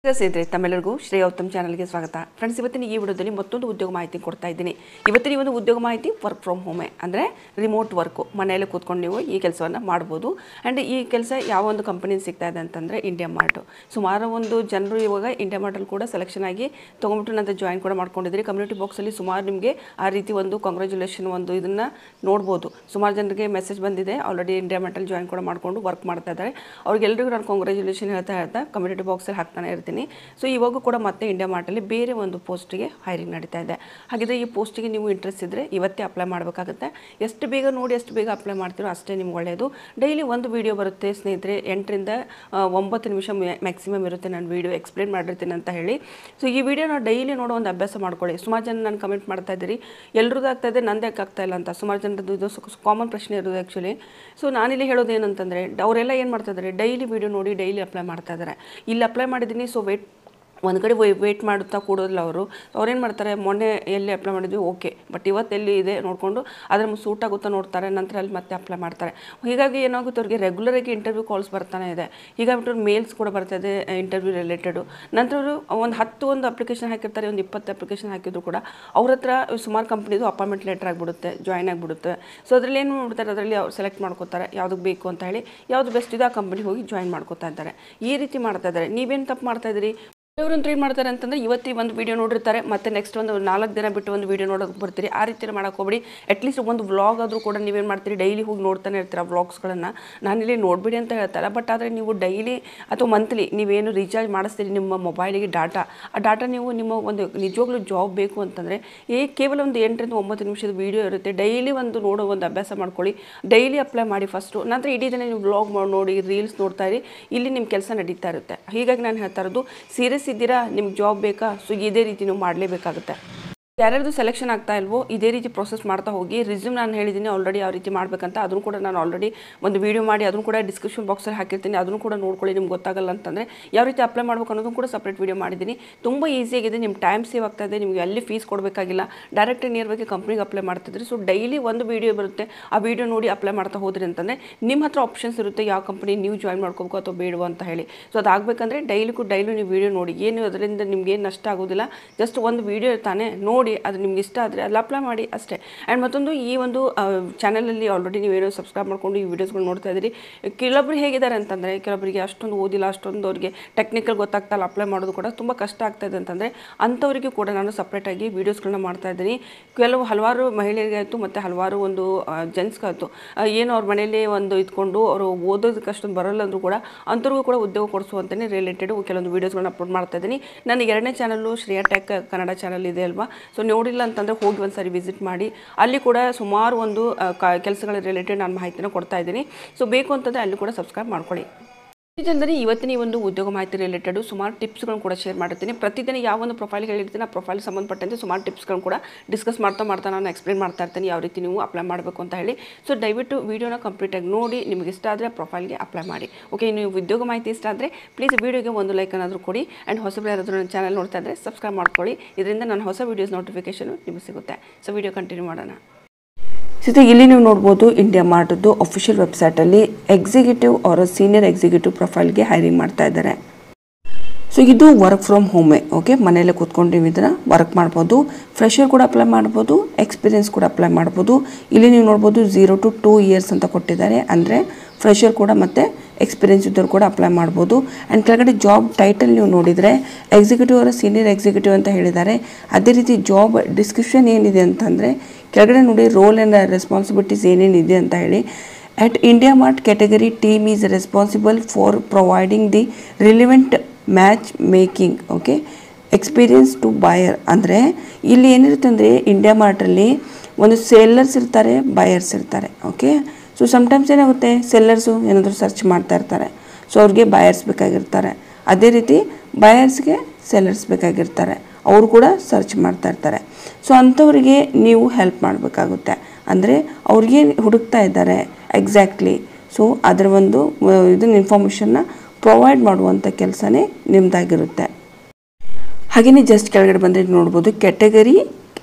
ಸ್ನೇಹಿತರೆ ತಮ್ಮೆಲ್ಲರಿಗೂ ಶ್ರೇಯ ಉತ್ತಮ್ ಚಾನಲ್ಗೆ ಸ್ವಾಗತ ಫ್ರೆಂಡ್ಸ್ ಇವತ್ತಿನ ಈ ವಿಡಿಯೋದಲ್ಲಿ ಮತ್ತೊಂದು ಉದ್ಯೋಗ ಮಾಹಿತಿ ಕೊಡ್ತಾ ಇದ್ದೀನಿ ಇವತ್ತಿನ ಈ ಒಂದು ಉದ್ಯೋಗ ಮಾಹಿತಿ ವರ್ಕ್ ಫ್ರಮ್ ಹೋಮೆ ಅಂದರೆ ರಿಮೋಟ್ ವರ್ಕು ಮನೆಯಲ್ಲೇ ಕೂತ್ಕೊಂಡು ನೀವು ಈ ಕೆಲಸವನ್ನು ಮಾಡ್ಬೋದು ಆ್ಯಂಡ್ ಈ ಕೆಲಸ ಯಾವ ಒಂದು ಕಂಪನಿ ಸಿಗ್ತಾ ಇದೆ ಅಂತಂದರೆ ಇಂಡಿಯಾ ಮಾರ್ಟು ಸುಮಾರು ಒಂದು ಜನರು ಇವಾಗ ಇಂಡಿಯಾ ಮಾರ್ಟಲ್ಲಿ ಕೂಡ ಸೆಲೆಕ್ಷನ್ ಆಗಿ ತೊಗೊಂಬಿಟ್ಟು ನಂತರ ಜಾಯಿನ್ ಕೂಡ ಮಾಡ್ಕೊಂಡಿದ್ದೀರಿ ಕಮ್ಯುನಿಟಿ ಬಾಕ್ಸಲ್ಲಿ ಸುಮಾರು ನಿಮಗೆ ಆ ರೀತಿ ಒಂದು ಕಾಂಗ್ರ್ಯಾಚುಲೇಷನ್ ಒಂದು ಇದನ್ನು ನೋಡ್ಬೋದು ಸುಮಾರು ಜನರಿಗೆ ಮೆಸೇಜ್ ಬಂದಿದೆ ಆಲ್ರೆಡಿ ಇಂಡಿಯಾ ಮಾರ್ಟಲ್ಲಿ ಜಾಯಿನ್ ಕೂಡ ಮಾಡಿಕೊಂಡು ವರ್ಕ್ ಮಾಡ್ತಾ ಇದ್ದಾರೆ ಅವ್ರಿಗೆಲ್ಲರಿಗೂ ನಾನು ಕಾಂಗ್ರ್ಯಾಚುಲೇಷನ್ ಹೇಳ್ತಾ ಹೇಳ್ತಾ ಕಮ್ಯುನಿಟಿ ಬಾಕ್ಸಲ್ಲಿ ಹಾಕ್ತಾನೆ ಇರ್ತೀನಿ ಸೊ ಇವಾಗೂ ಕೂಡ ಮತ್ತೆ ಇಂಡಿಯಾ ಮಾರ್ಟಲ್ಲಿ ಬೇರೆ ಒಂದು ಪೋಸ್ಟಿಗೆ ಹೈರಿಂಗ್ ನಡೀತಾ ಇದೆ ಹಾಗಿದ್ರೆ ಈ ಪೋಸ್ಟಿಗೆ ನೀವು ಇಂಟ್ರೆಸ್ಟ್ ಇದ್ದರೆ ಇವತ್ತೇ ಅಪ್ಲೈ ಮಾಡಬೇಕಾಗುತ್ತೆ ಎಷ್ಟು ಬೇಗ ನೋಡಿ ಎಷ್ಟು ಬೇಗ ಅಪ್ಲೈ ಮಾಡ್ತೀರೋ ಅಷ್ಟೇ ನಿಮ್ಗೆ ಒಳ್ಳೆಯದು ಡೈಲಿ ಒಂದು ವಿಡಿಯೋ ಬರುತ್ತೆ ಸ್ನೇಹಿತರೆ ಎಂಟರಿಂದ ಆ, ಒಂಬತ್ತು ನಿಮಿಷ ಮ್ಯಾಕ್ಸಿಮಮ್ ಇರುತ್ತೆ ನಾನು ವಿಡಿಯೋ ಎಕ್ಸ್ಪ್ಲೇನ್ ಮಾಡಿರ್ತೀನಿ ಅಂತ ಹೇಳಿ ಸೊ ಈ ವಿಡಿಯೋನ ಡೈಲಿ ನೋಡೋ ಒಂದು ಅಭ್ಯಾಸ ಮಾಡ್ಕೊಳ್ಳಿ ಸುಮಾರು ಜನ ನಾನು ಕಮೆಂಟ್ ಮಾಡ್ತಾ ಇದ್ದೀರಿ ಎಲ್ರದ್ದು ಆಗ್ತಾ ಇದೆ ನಂದೇ ಯಾಕೆ ಆಗ್ತಾ ಇಲ್ಲ ಅಂತ ಸುಮಾರು ಜನರದ್ದು ಇದು ಕಾಮನ್ ಪ್ರಶ್ನೆ ಇರೋದು ಆ್ಯಕ್ಚುಲಿ ಸೊ ನಾನಿಲ್ಲಿ ಹೇಳೋದು ಏನಂತಂದರೆ ಅವರೆಲ್ಲ ಏನು ಮಾಡ್ತಾ ಇದ್ದಾರೆ ಡೈಲಿ ವಿಡಿಯೋ ನೋಡಿ ಡೈಲಿ ಅಪ್ಲೈ ಮಾಡ್ತಾ ಇದ್ದಾರೆ ಇಲ್ಲಿ ಅಪ್ಲೈ ಮಾಡಿದ್ದೀನಿ ಸೊ ವೇಟ್ ಒಂದು ಕಡೆ ವೇಟ್ ಮಾಡುತ್ತಾ ಕೂಡೋದಿಲ್ಲ ಅವರು ಅವ್ರೇನು ಮಾಡ್ತಾರೆ ಮೊನ್ನೆ ಎಲ್ಲಿ ಅಪ್ಲೈ ಮಾಡಿದ್ವಿ ಓಕೆ ಬಟ್ ಇವತ್ತು ಎಲ್ಲಿ ಇದೆ ನೋಡಿಕೊಂಡು ಅದ್ರ ಸೂಟ್ ಆಗುತ್ತಾ ನೋಡ್ತಾರೆ ನಂತರ ಅಲ್ಲಿ ಮತ್ತೆ ಅಪ್ಲೈ ಮಾಡ್ತಾರೆ ಹೀಗಾಗಿ ಏನಾಗುತ್ತೆ ಅವ್ರಿಗೆ ರೆಗ್ಯುಲರಾಗಿ ಇಂಟರ್ವ್ಯೂ ಕಾಲ್ಸ್ ಬರ್ತಾನೆ ಇದೆ ಹೀಗಾಗ್ಬಿಟ್ಟು ಮೇಲ್ಸ್ ಕೂಡ ಬರ್ತಾ ಇದೆ ಇಂಟರ್ವ್ಯೂ ರಿಲೇಟೆಡು ನಂತರ ಅವರು ಒಂದು ಹತ್ತು ಒಂದು ಅಪ್ಲಿಕೇಶನ್ ಹಾಕಿರ್ತಾರೆ ಒಂದು ಇಪ್ಪತ್ತು ಅಪ್ಲಿಕೇಶನ್ ಹಾಕಿದ್ರು ಕೂಡ ಅವ್ರ ಹತ್ರ ಸುಮಾರು ಕಂಪ್ನಿದು ಅಪಾಯಿಂಟ್ಮೆಂಟ್ ಲೆಟರ್ ಆಗಿಬಿಡುತ್ತೆ ಜಾಯ್ನ್ ಆಗಿಬಿಡುತ್ತೆ ಸೊ ಅದರಲ್ಲಿ ಏನು ಮಾಡ್ತಾರೆ ಅದರಲ್ಲಿ ಅವ್ರು ಸೆಲೆಕ್ಟ್ ಮಾಡ್ಕೋತಾರೆ ಯಾವುದಕ್ಕೆ ಬೇಕು ಅಂತ ಹೇಳಿ ಯಾವುದು ಬೆಸ್ಟ್ ಇದೆ ಆ ಕಂಪ್ನಿ ಹೋಗಿ ಜಾಯ್ನ್ ಮಾಡ್ಕೋತಾ ಇದ್ದಾರೆ ಈ ರೀತಿ ಮಾಡ್ತಾ ಇದ್ದಾರೆ ನೀವೇನು ತಪ್ಪು ಮಾಡ್ತಾ ಇದ್ದೀರಿ ಇವ್ರನ್ನ ಏನು ಮಾಡ್ತಾರೆ ಅಂತಂದ್ರೆ ಇವತ್ತು ಈ ಒಂದು ವಿಡಿಯೋ ನೋಡಿರ್ತಾರೆ ಮತ್ತೆ ನೆಕ್ಸ್ಟ್ ಒಂದು ನಾಲ್ಕು ದಿನ ಬಿಟ್ಟು ಒಂದು ವಿಡಿಯೋ ನೋಡೋಕೆ ಬರ್ತೀರಿ ಆ ರೀತಿ ಮಾಡಕ್ಕೆ ಹೋಗ್ಬೇಡಿ ಅಟ್ಲೀಸ್ಟ್ ಒಂದು ವ್ಲಾಗ್ ಆದರೂ ಕೂಡ ನೀವೇನು ಮಾಡ್ತೀರಿ ಡೈಲಿ ಹೋಗಿ ನೋಡ್ತಾನೆ ಇರ್ತೀರ ವ್ಲಾಗ್ಸ್ಗಳನ್ನು ನಾನಿಲ್ಲಿ ನೋಡಬೇಡಿ ಅಂತ ಹೇಳ್ತಾರೆ ಬಟ್ ಆದರೆ ನೀವು ಡೈಲಿ ಅಥವಾ ಮಂತ್ಲಿ ನೀವೇನು ರೀಚಾರ್ಜ್ ಮಾಡಿಸ್ತೀರಿ ನಿಮ್ಮ ಮೊಬೈಲಿಗೆ ಡಾಟಾ ಆ ಡಾಟಾ ನೀವು ನಿಮ್ಮ ಒಂದು ನಿಜವಾಗ್ಲೂ ಜಾಬ್ ಬೇಕು ಅಂತಂದರೆ ಏ ಕೇವಲ ಒಂದು ಎಂಟರಿಂದ ಒಂಬತ್ತು ನಿಮಿಷದ ವಿಡಿಯೋ ಇರುತ್ತೆ ಡೈಲಿ ಒಂದು ನೋಡೋ ಒಂದು ಅಭ್ಯಾಸ ಮಾಡ್ಕೊಳ್ಳಿ ಡೈಲಿ ಅಪ್ಲೈ ಮಾಡಿ ಫಸ್ಟು ನಂತರ ಇಡೀ ದಿನ ನೀವು ವ್ಲಾಗ್ ನೋಡಿ ರೀಲ್ಸ್ ನೋಡ್ತಾ ಇರಿ ಇಲ್ಲಿ ನಿಮ್ಮ ಕೆಲಸ ನಡೀತಾ ಇರುತ್ತೆ ಹೀಗಾಗಿ ನಾನು ಹೇಳ್ತಾ ಇರೋದು ಸೀರಿಯಸ್ ಇದ್ದೀರಾ ನಿಮ್ಗೆ ಜಾಬ್ ಬೇಕಾ ಸೊ ಇದೇ ರೀತಿ ನೀವು ಮಾಡಲೇಬೇಕಾಗುತ್ತೆ ಯಾರ್ಯಾರ್ದು ಸೆಲೆಕ್ಷನ್ ಆಗ್ತಾ ಇಲ್ವೋ ಇದೇ ರೀತಿ ಪ್ರೊಸೆಸ್ ಮಾಡ್ತಾ ಹೋಗಿ ರಿಸ್ಯೂಮ್ ನಾನು ಹೇಳಿದ್ದೀನಿ ಆಲ್ರೆಡಿ ಯಾವ ರೀತಿ ಮಾಡಬೇಕಂತ ಅದನ್ನು ಕೂಡ ನಾನು ಆಲ್ರೆಡಿ ಒಂದು ವೀಡಿಯೋ ಮಾಡಿ ಅದನ್ನು ಕೂಡ ಡಿಸ್ಕ್ರಿಪ್ಷನ್ ಬಾಕ್ಸಲ್ಲಿ ಹಾಕಿರ್ತೀನಿ ಅದನ್ನು ಕೂಡ ನೋಡ್ಕೊಳ್ಳಿ ನಿಮ್ಗೆ ಗೊತ್ತಾಗಲ್ಲ ಅಂತಂದರೆ ಯಾವ ರೀತಿ ಅಪ್ಲೈ ಮಾಡ್ಬೇಕು ಅನ್ನೋದನ್ನು ಕೂಡ ಸಪ್ರೇಟ್ ವೀಡಿಯೋ ಮಾಡಿದ್ದೀನಿ ತುಂಬ ಈಸಿಯಾಗಿದೆ ನಿಮ್ಮ ಟೈಮ್ ಸೇವ್ ಆಗ್ತಾ ಇದೆ ನಿಮಗೆ ಎಲ್ಲಿ ಫೀಸ್ ಕೊಡಬೇಕಾಗಿಲ್ಲ ಡೈರೆಕ್ಟ್ ನಿಯರ್ ಬಗ್ಗೆ ಕಂಪ್ನಿಗೆ ಅಪ್ಲೈ ಮಾಡ್ತಿದ್ರಿ ಸೊ ಡೈಲಿ ಒಂದು ವೀಡಿಯೋ ಬರುತ್ತೆ ಆ ವಿಡಿಯೋ ನೋಡಿ ಅಪ್ಲೈ ಮಾಡ್ತಾ ಹೋದ್ರಿ ಅಂತಂದರೆ ನಿಮ್ಮ ಹತ್ರ ಆಪ್ಷನ್ಸ್ ಇರುತ್ತೆ ಯಾವ ಕಂಪ್ನಿ ನೀವು ಜಾಯ್ನ್ ಮಾಡ್ಕೋಬೇಕು ಅಥವಾ ಬೇಡವೋ ಅಂತ ಹೇಳಿ ಸೊ ಅದಾಗಬೇಕಂದ್ರೆ ಡೈಲಿಗೂ ಡೈಲಿ ನೀವು ವೀಡಿಯೋ ನೋಡಿ ಏನು ಅದರಿಂದ ನಿಮ್ಗೆ ಏನು ನಷ್ಟ ಆಗೋದಿಲ್ಲ ಜಸ್ಟ್ ಒಂದು ವೀಡಿಯೋ ಇರ್ತಾನೆ ನೋಡಿ ಅದು ನಿಮ್ಗೆ ಇಷ್ಟ ಆದರೆ ಅಲ್ಲಿ ಅಪ್ಲೈ ಮಾಡಿ ಅಷ್ಟೇ ಆ್ಯಂಡ್ ಮತ್ತೊಂದು ಈ ಒಂದು ಚಾನಲಲ್ಲಿ ಆಲ್ರೆಡಿ ನೀವೇನೋ ಸಬ್ಸ್ಕ್ರೈಬ್ ಮಾಡ್ಕೊಂಡು ಈ ವಿಡಿಯೋಸ್ಗಳು ನೋಡ್ತಾ ಇದ್ದೀರಿ ಕೆಲವೊಬ್ರು ಹೇಗಿದ್ದಾರೆ ಅಂತಂದರೆ ಕೆಲವೊಬ್ಬರಿಗೆ ಅಷ್ಟೊಂದು ಓದಿಲ್ಲ ಅಷ್ಟೊಂದು ಅವ್ರಿಗೆ ಟೆಕ್ನಿಕಲ್ ಗೊತ್ತಾಗ್ತಲ್ಲ ಅಪ್ಲೈ ಮಾಡೋದು ಕೂಡ ತುಂಬ ಕಷ್ಟ ಆಗ್ತಾ ಇದೆ ಅಂತಂದರೆ ಅಂಥವರಿಗೂ ಕೂಡ ನಾನು ಸಪ್ರೇಟಾಗಿ ವೀಡಿಯೋಸ್ಗಳನ್ನ ಮಾಡ್ತಾ ಇದ್ದೀನಿ ಕೆಲವು ಹಲವಾರು ಮಹಿಳೆಯರಿಗೆ ಆಯಿತು ಮತ್ತು ಹಲವಾರು ಒಂದು ಜೆಂಟ್ಸ್ಗಾಯ್ತು ಏನು ಅವ್ರ ಮನೇಲಿ ಒಂದು ಇದ್ಕೊಂಡು ಅವರು ಓದೋದಕ್ಕೆ ಅಷ್ಟೊಂದು ಬರಲ್ಲ ಅಂದರೂ ಕೂಡ ಅಂಥವ್ರಿಗೂ ಕೂಡ ಉದ್ಯೋಗ ಕೊಡಿಸುವಂತಲೇ ರಿಲೇಟೆಡ್ ಕೆಲವೊಂದು ವೀಡಿಯೋಸ್ಗಳನ್ನ ಅಪ್ಲೋಡ್ ಮಾಡ್ತಾ ಇದ್ದೀನಿ ನನ್ನ ಎರಡನೇ channel Shreya tech Kannada channel ಇದೆ ಅಲ್ವಾ ಸೊ ನೋಡಿಲ್ಲ ಅಂತಂದರೆ ಹೋಗಿ ಒಂದು ಸಾರಿ ವಿಸಿಟ್ ಮಾಡಿ ಅಲ್ಲಿ ಕೂಡ ಸುಮಾರು ಒಂದು ಕೆಲಸಗಳ ರಿಲೇಟೆಡ್ ನಾನು ಮಾಹಿತಿನ ಕೊಡ್ತಾ ಇದ್ದೀನಿ ಸೊ ಬೇಕು ಅಂತಂದರೆ ಅಲ್ಲಿ ಕೂಡ ಸಬ್ಸ್ಕ್ರೈಬ್ ಮಾಡ್ಕೊಳ್ಳಿ ಇದೆಂದರೆ ಇವತ್ತಿನ ಈ ಒಂದು ಉದ್ಯೋಗ ಮಾಹಿತಿ ರಿಲೇಟೆಡ್ ಸುಮಾರು ಟಿಪ್ಸ್ಗಳನ್ನು ಕೂಡ ಶೇರ್ ಮಾಡಿರ್ತೀನಿ ಪ್ರತಿದಿನ ಯಾವ ಒಂದು ಪ್ರೊಫೈಲ್ ಹೇಳಿರ್ತೀನಿ ಆ ಪ್ರೊಫೈಲ್ ಸಂಬಂಧಪಟ್ಟಂತೆ ಸುಮಾರು ಟಿಪ್ಸ್ಗಳನ್ನು ಕೂಡ ಡಿಸ್ಕಸ್ ಮಾಡ್ತಾ ಮಾಡ್ತಾ ನಾನು ಎಕ್ಸ್ಪ್ಲೇನ್ ಮಾಡ್ತಾ ಇರ್ತೀನಿ ಯಾವ ರೀತಿ ನೀವು ಅಪ್ಲೈ ಮಾಡಬೇಕು ಅಂತ ಹೇಳಿ ಸೊ ದಯವಿಟ್ಟು ವೀಡಿಯೋನ ಕಂಪ್ಲೀಟಾಗಿ ನೋಡಿ ನಿಮಗೆ ಇಷ್ಟ ಆದರೆ ಪ್ರೊಫೈಲ್ಗೆ ಅಪ್ಲೈ ಮಾಡಿ ಓಕೆ ನೀವು ಉದ್ಯೋಗ ಮಾಹಿತಿ ಇಷ್ಟ ಆದರೆ ಪ್ಲೀಸ್ ವೀಡಿಯೋಗೆ ಒಂದು ಲೈಕ್ ಏನಾದರೂ ಕೊಡಿ ಆ್ಯಂಡ್ ಹೊಸಬ್ರು ಯಾರಾದರೂ ನನ್ನ ಚಾನಲ್ ನೋಡ್ತಾ ಇದ್ದರೆ ಸಬ್ಸ್ಕ್ರೈಬ್ ಮಾಡ್ಕೊಳ್ಳಿ ಇದರಿಂದ ನನ್ನ ಹೊಸ ವೀಡಿಯೋಸ್ ನೋಟಿಫಿಕೇಶನ್ ನಿಮಗೆ ಸಿಗುತ್ತೆ ಸೊ ವೀಡಿಯೋ ಕಂಟಿನ್ಯೂ ಮಾಡೋಣ ಸಿತ ಇಲ್ಲಿ ನೀವು ನೋಡ್ಬೋದು ಇಂಡಿಯಾ ಮಾರ್ಟದ್ದು ಅಫಿಷಿಯಲ್ ವೆಬ್ಸೈಟಲ್ಲಿ ಎಕ್ಸಿಕ್ಯೂಟಿವ್ ಅವರ ಸೀನಿಯರ್ ಎಕ್ಸಿಕ್ಯೂಟಿವ್ ಪ್ರೊಫೈಲ್ಗೆ ಹೈರಿಂಗ್ ಮಾಡ್ತಾ ಇದ್ದಾರೆ ಸೊ ಇದು ವರ್ಕ್ ಫ್ರಮ್ ಹೋಮೆ ಓಕೆ ಮನೆಯಲ್ಲೇ ಕೂತ್ಕೊಂಡು ನೀವು ಇದನ್ನು ವರ್ಕ್ ಮಾಡ್ಬೋದು ಫ್ರೆಷರ್ ಕೂಡ ಅಪ್ಲೈ ಮಾಡ್ಬೋದು ಎಕ್ಸ್ಪೀರಿಯನ್ಸ್ ಕೂಡ ಅಪ್ಲೈ ಮಾಡ್ಬೋದು ಇಲ್ಲಿ ನೀವು ನೋಡ್ಬೋದು ಝೀರೋ ಟು ಟೂ ಇಯರ್ಸ್ ಅಂತ ಕೊಟ್ಟಿದ್ದಾರೆ ಅಂದರೆ ಫ್ರೆಷರ್ ಕೂಡ ಮತ್ತು ಎಕ್ಸ್ಪೀರಿಯನ್ಸ್ ಇದ್ದವ್ರು ಕೂಡ ಅಪ್ಲೈ ಮಾಡ್ಬೋದು ಆ್ಯಂಡ್ ಕೆಳಗಡೆ ಜಾಬ್ ಟೈಟಲ್ ನೀವು ನೋಡಿದರೆ ಎಕ್ಸಿಕ್ಯೂಟಿವ್ ಅವರ ಸೀನಿಯರ್ ಎಕ್ಸಿಕ್ಯೂಟಿವ್ ಅಂತ ಹೇಳಿದ್ದಾರೆ ಅದೇ ರೀತಿ ಜಾಬ್ ಡಿಸ್ಕ್ರಿಪ್ಷನ್ ಏನಿದೆ ಅಂತಂದರೆ ಕೆಳಗಡೆ ನೋಡಿ ರೋಲ್ ಆ್ಯಂಡ್ ರೆಸ್ಪಾನ್ಸಿಬಿಲಿಟೀಸ್ ಏನೇನಿದೆ ಅಂತ ಹೇಳಿ at India Mart category team is responsible for providing the relevant match making okay experience to buyer ಅಂದರೆ ಇಲ್ಲಿ ಏನಿರುತ್ತೆ ಅಂದರೆ ಇಂಡಿಯಾ ಮಾರ್ಟಲ್ಲಿ ಒಂದು ಸೇಲರ್ಸ್ ಇರ್ತಾರೆ ಬಾಯರ್ಸ್ ಇರ್ತಾರೆ ಓಕೆ ಸೊ ಸಮ್ಟೈಮ್ಸ್ ಏನಾಗುತ್ತೆ ಸೆಲ್ಲರ್ಸು ಏನಾದರೂ ಸರ್ಚ್ ಮಾಡ್ತಾ ಇರ್ತಾರೆ ಸೊ ಅವ್ರಿಗೆ ಬಾಯರ್ಸ್ ಬೇಕಾಗಿರ್ತಾರೆ ಅದೇ ರೀತಿ ಬಾಯರ್ಸ್ಗೆ ಸೆಲ್ಲರ್ಸ್ ಬೇಕಾಗಿರ್ತಾರೆ ಅವರು ಕೂಡ ಸರ್ಚ್ ಮಾಡ್ತಾ ಇರ್ತಾರೆ ಸೊ ಅಂಥವರಿಗೆ ನೀವು ಹೆಲ್ಪ್ ಮಾಡಬೇಕಾಗುತ್ತೆ ಅಂದರೆ ಅವ್ರಿಗೆ ಹುಡುಕ್ತಾ ಇದ್ದಾರೆ ಎಕ್ಸಾಕ್ಟ್ಲಿ ಸೊ ಅದರ ಒಂದು ಇದನ್ನ ಇನ್ಫಾರ್ಮೇಷನ್ನ ಪ್ರೊವೈಡ್ ಮಾಡುವಂಥ ಕೆಲಸನೇ ನಿಮ್ಮದಾಗಿರುತ್ತೆ ಹಾಗೆಯೇ ಜಸ್ಟ್ ಕೆಳಗಡೆ ಬಂದರೆ ನೋಡ್ಬೋದು category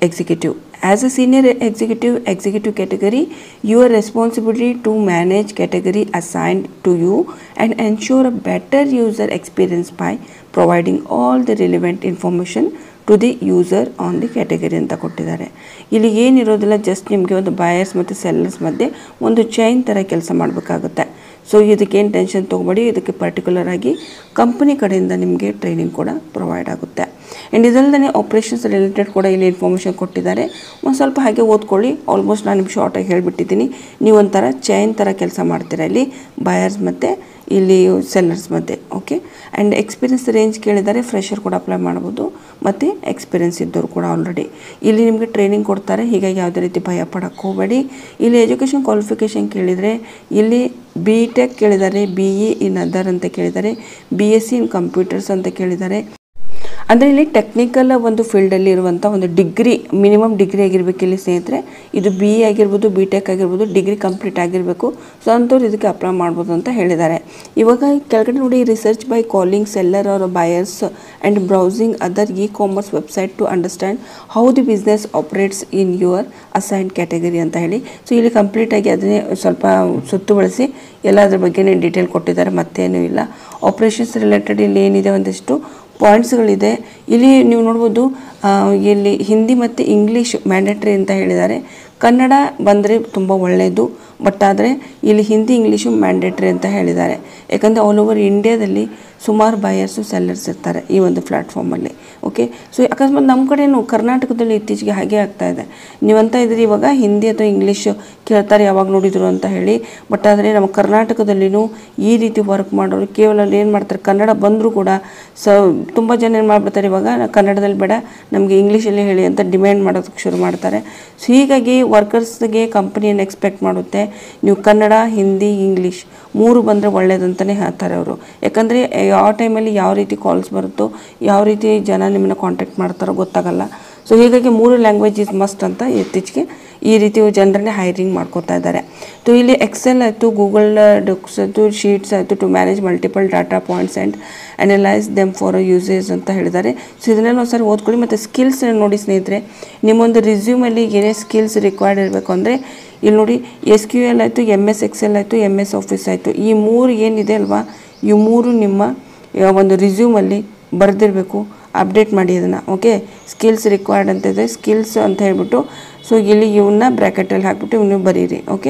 executive. As a senior executive, executive category, your responsibility to manage category assigned to you and ensure a better user experience by providing all the relevant information to the user on the category ಅಂತ ಕೊಟ್ಟಿದ್ದಾರೆ ಇಲ್ಲಿ ಏನಿರೋದಿಲ್ಲ just ನಿಮಗೆ ಒಂದು buyers ಮತ್ತು sellers ಮಧ್ಯೆ ಒಂದು chain ಥರ ಕೆಲಸ ಮಾಡಬೇಕಾಗುತ್ತೆ ಸೊ ಇದಕ್ಕೇನು ಟೆನ್ಷನ್ ತೊಗೊಬೇಡಿ ಇದಕ್ಕೆ ಪರ್ಟಿಕ್ಯುಲರ್ ಆಗಿ ಕಂಪನಿ ಕಡೆಯಿಂದ ನಿಮಗೆ ಟ್ರೈನಿಂಗ್ ಕೂಡ ಪ್ರೊವೈಡ್ ಆಗುತ್ತೆ ಆ್ಯಂಡ್ ಇದಲ್ಲದೆ ಆಪ್ರೇಷನ್ಸ್ ರಿಲೇಟೆಡ್ ಕೂಡ ಇಲ್ಲಿ ಇನ್ಫಾರ್ಮೇಷನ್ ಕೊಟ್ಟಿದ್ದಾರೆ ಒಂದು ಸ್ವಲ್ಪ ಹಾಗೆ ಓದ್ಕೊಳ್ಳಿ ಆಲ್ಮೋಸ್ಟ್ ನಾನು ನಿಮ್ಗೆ ಶಾರ್ಟಾಗಿ ಹೇಳಿಬಿಟ್ಟಿದ್ದೀನಿ ನೀವು ಒಂಥರ ಚೈನ್ ಥರ ಕೆಲಸ ಮಾಡ್ತೀರಾ ಇಲ್ಲಿ ಬಯರ್ಸ್ ಮತ್ತು ಇಲ್ಲಿ ಸೆಲ್ಲರ್ಸ್ ಮಧ್ಯೆ ಓಕೆ ಆ್ಯಂಡ್ ಎಕ್ಸ್ಪೀರಿಯನ್ಸ್ ರೇಂಜ್ ಕೇಳಿದರೆ ಫ್ರೆಷರ್ ಕೂಡ ಅಪ್ಲೈ ಮಾಡ್ಬೋದು ಮತ್ತು ಎಕ್ಸ್ಪೀರಿಯನ್ಸ್ ಇದ್ದವರು ಕೂಡ ಆಲ್ರೆಡಿ ಇಲ್ಲಿ ನಿಮಗೆ ಟ್ರೈನಿಂಗ್ ಕೊಡ್ತಾರೆ ಹೀಗಾಗಿ ಯಾವುದೇ ರೀತಿ ಭಯ ಪಡೋಕ್ಕೆ ಹೋಗಬೇಡಿ ಇಲ್ಲಿ ಎಜುಕೇಷನ್ ಕ್ವಾಲಿಫಿಕೇಷನ್ ಕೇಳಿದರೆ ಇಲ್ಲಿ ಬಿ ಟೆಕ್ ಕೇಳಿದ್ದಾರೆ ಬಿ ಇ ಇನ್ ಅದರ್ ಅಂತ ಕೇಳಿದ್ದಾರೆ B S C in computers ಅಂತ ಕೇಳಿದ್ದಾರೆ ಅಂದರೆ ಇಲ್ಲಿ ಟೆಕ್ನಿಕಲ್ ಒಂದು ಫೀಲ್ಡಲ್ಲಿ ಇರುವಂಥ ಒಂದು ಡಿಗ್ರಿ ಮಿನಿಮಮ್ ಡಿಗ್ರಿ ಆಗಿರ್ಬೇಕು ಇಲ್ಲಿ ಸ್ನೇಹಿತರೆ ಇದು ಬಿ ಎ ಆಗಿರ್ಬೋದು ಬಿ ಟೆಕ್ ಆಗಿರ್ಬೋದು ಡಿಗ್ರಿ ಕಂಪ್ಲೀಟ್ ಆಗಿರಬೇಕು ಸೊ ಅಂಥವ್ರು ಇದಕ್ಕೆ ಅಪ್ಲೈ ಮಾಡ್ಬೋದು ಅಂತ ಹೇಳಿದ್ದಾರೆ ಇವಾಗ ಕೆಳಗಡೆ ನೋಡಿ research by calling seller or buyers and browsing other e commerce website to understand how the business operates in your assign category ಅಂತ ಹೇಳಿ ಸೊ ಇಲ್ಲಿ ಕಂಪ್ಲೀಟಾಗಿ ಅದನ್ನೇ ಸ್ವಲ್ಪ ಸುತ್ತುವಳಿಸಿ ಎಲ್ಲ ಅದ್ರ ಬಗ್ಗೆನೇ ಡೀಟೇಲ್ ಕೊಟ್ಟಿದ್ದಾರೆ ಮತ್ತೇನೂ ಇಲ್ಲ ಆಪ್ರೇಷನ್ಸ್ ರಿಲೇಟೆಡ್ ಇಲ್ಲಿ ಏನಿದೆ ಒಂದಿಷ್ಟು ಪಾಯಿಂಟ್ಸ್ಗಳಿದೆ ಇಲ್ಲಿ ನೀವು ನೋಡ್ಬೋದು ಆ, ಇಲ್ಲಿ ಹಿಂದಿ ಮತ್ತು ಇಂಗ್ಲೀಷ್ ಮ್ಯಾಂಡೇಟ್ರಿ ಅಂತ ಹೇಳಿದ್ದಾರೆ ಕನ್ನಡ ಬಂದರೆ ತುಂಬ ಒಳ್ಳೆಯದು ಬಟ್ ಆದರೆ ಇಲ್ಲಿ ಹಿಂದಿ ಇಂಗ್ಲೀಷು ಮ್ಯಾಂಡೇಟ್ರಿ ಅಂತ ಹೇಳಿದ್ದಾರೆ ಯಾಕಂದರೆ ಆಲ್ ಓವರ್ ಇಂಡಿಯಾದಲ್ಲಿ ಸುಮಾರು ಬಯರ್ಸು ಸೆಲ್ಲರ್ಸ್ ಇರ್ತಾರೆ ಈ ಒಂದು ಪ್ಲ್ಯಾಟ್ಫಾರ್ಮಲ್ಲಿ ಓಕೆ ಸೊ ಅಕಸ್ಮಾತ್ ನಮ್ಮ ಕಡೆನೂ ಕರ್ನಾಟಕದಲ್ಲಿ ಇತ್ತೀಚೆಗೆ ಹಾಗೆ ಆಗ್ತಾ ಇದೆ ನೀವಂತ ಇದ್ರಿ ಇವಾಗ ಹಿಂದಿ ಅಥವಾ ಇಂಗ್ಲೀಷ್ ಕೇಳ್ತಾರೆ ಯಾವಾಗ ನೋಡಿದ್ರು ಅಂತ ಹೇಳಿ ಬಟ್ ಆದರೆ ನಮ್ಮ ಕರ್ನಾಟಕದಲ್ಲಿನೂ ಈ ರೀತಿ ವರ್ಕ್ ಮಾಡೋರು ಕೇವಲ ಅಲ್ಲಿ ಏನು ಮಾಡ್ತಾರೆ ಕನ್ನಡ ಬಂದರೂ ಕೂಡ ಸೊ ತುಂಬ ಜನ ಏನು ಮಾಡ್ಬಿಡ್ತಾರೆ ಇವಾಗ ನಾ ಕನ್ನಡದಲ್ಲಿ ಬೇಡ ನಮಗೆ ಇಂಗ್ಲೀಷಲ್ಲಿ ಹೇಳಿ ಅಂತ ಡಿಮ್ಯಾಂಡ್ ಮಾಡೋದಕ್ಕೆ ಶುರು ಮಾಡ್ತಾರೆ ಸೊ ಹೀಗಾಗಿ ವರ್ಕರ್ಸ್ಗೆ ಕಂಪ್ನಿಯನ್ನು ಎಕ್ಸ್ಪೆಕ್ಟ್ ಮಾಡುತ್ತೆ ನೀವು ಕನ್ನಡ ಹಿಂದಿ ಇಂಗ್ಲೀಷ್ ಮೂರು ಬಂದರೆ ಒಳ್ಳೇದಂತಲೇ ಹೇಳ್ತಾರೆ ಅವರು ಯಾಕಂದರೆ ಯಾವ ಟೈಮಲ್ಲಿ ಯಾವ ರೀತಿ ಕಾಲ್ಸ್ ಬರುತ್ತೋ ಯಾವ ರೀತಿ ಜನ ನಿಮ್ಮನ್ನ ಕಾಂಟ್ಯಾಕ್ಟ್ ಮಾಡ್ತಾರೋ ಗೊತ್ತಾಗಲ್ಲ ಸೊ ಹೀಗಾಗಿ ಮೂರು ಲ್ಯಾಂಗ್ವೇಜ್ ಇಸ್ ಮಸ್ಟ್ ಅಂತ ಇತ್ತೀಚೆಗೆ ಈ ರೀತಿ ಜನರನ್ನೇ ಹೈರಿಂಗ್ ಮಾಡ್ಕೋತಾ ಇದ್ದಾರೆ ಸೊ ಇಲ್ಲಿ ಎಕ್ಸೆಲ್ ಆಯಿತು ಗೂಗಲ್ ಡಾಕ್ಸ್ ಆಯಿತು ಶೀಟ್ಸ್ ಆಯಿತು to manage multiple data points and analyse them for usage ಅಂತ ಹೇಳಿದ್ದಾರೆ ಸೊ ಇದನ್ನೆಲ್ಲ ಒಂದ್ಸರಿ ಓದ್ಕೊಳ್ಳಿ ಮತ್ತು ಸ್ಕಿಲ್ಸ್ ನೋಡಿ ಸ್ನೇಹಿತರೆ ನಿಮ್ಮೊಂದು ರಿಸ್ಯೂಮಲ್ಲಿ ಏನೇ ಸ್ಕಿಲ್ಸ್ ರಿಕ್ವೈರ್ಡ್ ಇರಬೇಕು ಅಂದರೆ ಇಲ್ಲಿ ನೋಡಿ ಎಸ್ ಕ್ಯೂ ಎಲ್ ಆಯಿತು ಎಮ್ ಎಸ್ ಎಕ್ಸೆಲ್ ಆಯಿತು ಎಮ್ ಎಸ್ ಆಫೀಸ್ ಆಯಿತು ಈ ಮೂರು ಏನಿದೆ ಅಲ್ವಾ ಈ ಮೂರು ನಿಮ್ಮ ಆ, ಒಂದು ರಿಸ್ಯೂಮಲ್ಲಿ ಬರೆದಿರಬೇಕು ಅಪ್ಡೇಟ್ ಮಾಡಿ ಅದನ್ನು ಓಕೆ ಸ್ಕಿಲ್ಸ್ ರಿಕ್ವೈರ್ಡ್ ಅಂತ ಇದೆ ಸ್ಕಿಲ್ಸ್ ಅಂತ ಹೇಳ್ಬಿಟ್ಟು ಸೊ ಇಲ್ಲಿ ಇವನ್ನ ಬ್ರ್ಯಾಕೆಟಲ್ಲಿ ಹಾಕ್ಬಿಟ್ಟು ಇವನು ಬರೀರಿ ಓಕೆ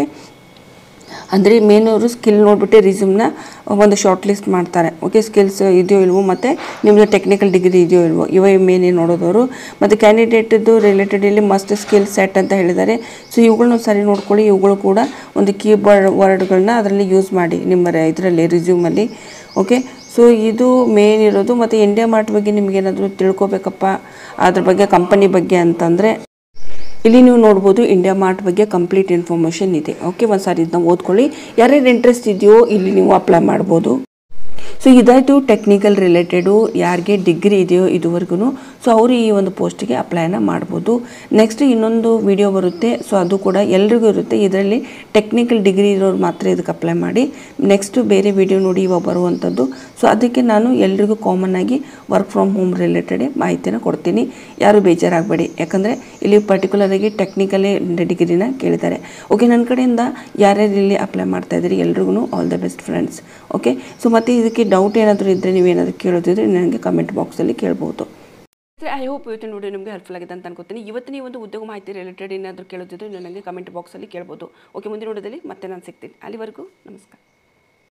ಅಂದರೆ ಮೇನ್ ಅವರು ಸ್ಕಿಲ್ ನೋಡ್ಬಿಟ್ಟು ರಿಸ್ಯೂಮ್ನ ಒಂದು ಶಾರ್ಟ್ ಲಿಸ್ಟ್ ಮಾಡ್ತಾರೆ ಓಕೆ ಸ್ಕಿಲ್ಸ್ ಇದೆಯೋ ಇಲ್ವೋ ಮತ್ತು ನಿಮ್ಮದು ಟೆಕ್ನಿಕಲ್ ಡಿಗ್ರಿ ಇದೆಯೋ ಇಲ್ವೋ ಇವ ಮೇನ್ ಏನು ನೋಡೋದವರು ಮತ್ತು ಕ್ಯಾಂಡಿಡೇಟದ್ದು ರಿಲೇಟೆಡ್ ಇಲ್ಲಿ ಮಸ್ಟ್ ಸ್ಕಿಲ್ ಸೆಟ್ ಅಂತ ಹೇಳಿದ್ದಾರೆ ಸೊ ಇವುಗಳನ್ನ ಸರಿ ನೋಡ್ಕೊಳ್ಳಿ ಇವುಗಳು ಕೂಡ ಒಂದು ಕೀಬೋರ್ಡ್ ವರ್ಡ್ಗಳನ್ನ ಅದರಲ್ಲಿ ಯೂಸ್ ಮಾಡಿ ನಿಮ್ಮ ಇದರಲ್ಲಿ ರಿಸ್ಯೂಮಲ್ಲಿ ಓಕೆ ಸೊ ಇದು ಮೇನ್ ಇರೋದು ಮತ್ತು ಇಂಡಿಯಾ ಮಾರ್ಟ್ ಬಗ್ಗೆ ನಿಮಗೇನಾದರೂ ತಿಳ್ಕೊಬೇಕಪ್ಪ ಅದ್ರ ಬಗ್ಗೆ ಕಂಪನಿ ಬಗ್ಗೆ ಅಂತಂದರೆ ಇಲ್ಲಿ ನೀವು ನೋಡ್ಬೋದು ಇಂಡಿಯಾ ಮಾರ್ಟ್ ಬಗ್ಗೆ ಕಂಪ್ಲೀಟ್ ಇನ್ಫಾರ್ಮೇಷನ್ ಇದೆ ಓಕೆ ಒಂದು ಸಾರಿ ಇದನ್ನ ಓದ್ಕೊಳ್ಳಿ ಯಾರ್ಯಾರು ಇಂಟ್ರೆಸ್ಟ್ ಇದೆಯೋ ಇಲ್ಲಿ ನೀವು ಅಪ್ಲೈ ಮಾಡ್ಬೋದು ಸೊ ಇದಾಯಿತು ಟೆಕ್ನಿಕಲ್ ರಿಲೇಟೆಡು ಯಾರಿಗೆ ಡಿಗ್ರಿ ಇದೆಯೋ ಇದುವರೆಗೂ ಸೊ ಅವರು ಈ ಒಂದು ಪೋಸ್ಟಿಗೆ ಅಪ್ಲೈನ ಮಾಡ್ಬೋದು ನೆಕ್ಸ್ಟ್ ಇನ್ನೊಂದು ವಿಡಿಯೋ ಬರುತ್ತೆ ಸೊ ಅದು ಕೂಡ ಎಲ್ರಿಗೂ ಇರುತ್ತೆ ಇದರಲ್ಲಿ ಟೆಕ್ನಿಕಲ್ ಡಿಗ್ರಿ ಇರೋರು ಮಾತ್ರ ಇದಕ್ಕೆ ಅಪ್ಲೈ ಮಾಡಿ ನೆಕ್ಸ್ಟ್ ಬೇರೆ ವಿಡಿಯೋ ನೋಡಿ ಇವಾಗ ಬರುವಂಥದ್ದು ಸೊ ಅದಕ್ಕೆ ನಾನು ಎಲ್ರಿಗೂ ಕಾಮನ್ ಆಗಿ ವರ್ಕ್ ಫ್ರಮ್ ಹೋಮ್ ರಿಲೇಟೆಡ್ ಮಾಹಿತಿನ ಕೊಡ್ತೀನಿ ಯಾರು ಬೇಜಾರಾಗಬೇಡಿ ಯಾಕಂದರೆ ಇಲ್ಲಿ ಪರ್ಟಿಕ್ಯುಲರ್ ಆಗಿ ಟೆಕ್ನಿಕಲೇ ಡಿಗ್ರಿನ ಕೇಳಿದ್ದಾರೆ ಓಕೆ ನನ್ನ ಕಡೆಯಿಂದ ಯಾರ್ಯಾರು ಇಲ್ಲಿ ಅಪ್ಲೈ ಮಾಡ್ತಾ ಇದ್ದೀರಿ ಎಲ್ರಿಗೂ all the best friends okay so ಮತ್ತು ಇದಕ್ಕೆ ಡೌಟ್ ಏನಾದರೂ ಇದ್ದರೆ ನೀವೇನಾದರೂ ಕೇಳೋದಿದ್ರೆ ನನಗೆ ಕಮೆಂಟ್ ಬಾಕ್ಸಲ್ಲಿ ಕೇಳ್ಬೋದು ಐ ಹೋಪ್ ಇವತ್ತಿನ ವಿಡಿಯೋ ನಿಮಗೆ ಹೆಲ್ಪ್ಫುಲ್ ಆಗಿದೆ ಅಂತ ಅನ್ಕೋತೀನಿ ಇವತ್ತಿನ ಈ ಒಂದು ಉದ್ಯೋಗ ಮಾಹಿತಿ ರಿಲೇಟೆಡ್ ಏನಾದರೂ ಕೇಳೋದಿದ್ರೆ ನನಗೆ ಕಮೆಂಟ್ ಬಾಕ್ಸಲ್ಲಿ ಕೇಳ್ಬೋದು ಓಕೆ ಮುಂದಿನ ವಿಡಿಯೋದಲ್ಲಿ ಮತ್ತೆ ನಾನು ಸಿಗ್ತೀನಿ ಅಲ್ಲಿವರೆಗೂ ನಮಸ್ಕಾರ